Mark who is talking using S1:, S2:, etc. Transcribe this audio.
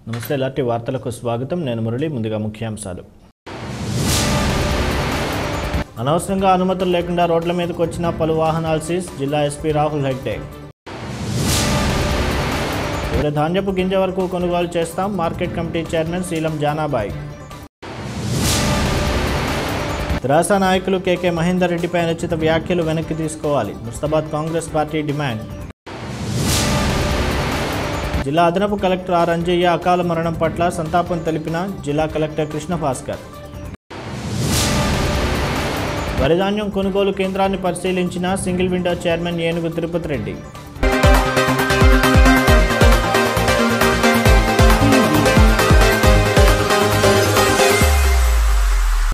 S1: నమస్తే ఇలాంటి వార్తలకు స్వాగతం నేను మురళి ముందుగా ముఖ్యాంశాలు అనవసరంగా అనుమతులు లేకుండా రోడ్ల మీదకు వచ్చిన పలు వాహనాలు సీజ్ జిల్లా ఎస్పీ రాహుల్ హెగ్డే ఇరవై ధాన్యపు గింజ వరకు కొనుగోలు చేస్తాం market committee chairman Seelam Janabai TRS నాయకులు కేకే మహేందర్ రెడ్డిపై అనుచిత వ్యాఖ్యలు వెనక్కి తీసుకోవాలి ముస్తాబాద్ కాంగ్రెస్ పార్టీ డిమాండ్ జిల్లా అదనపు కలెక్టర్ ఆర్ అంజయ్య అకాల మరణం పట్ల సంతాపం తెలిపిన జిల్లా కలెక్టర్ కృష్ణ భాస్కర్ వరిధాన్యం కొనుగోలు కేంద్రాన్ని పరిశీలించిన సింగిల్ విండో చైర్మన్ ఏనుగు తిరుపతి రెడ్డి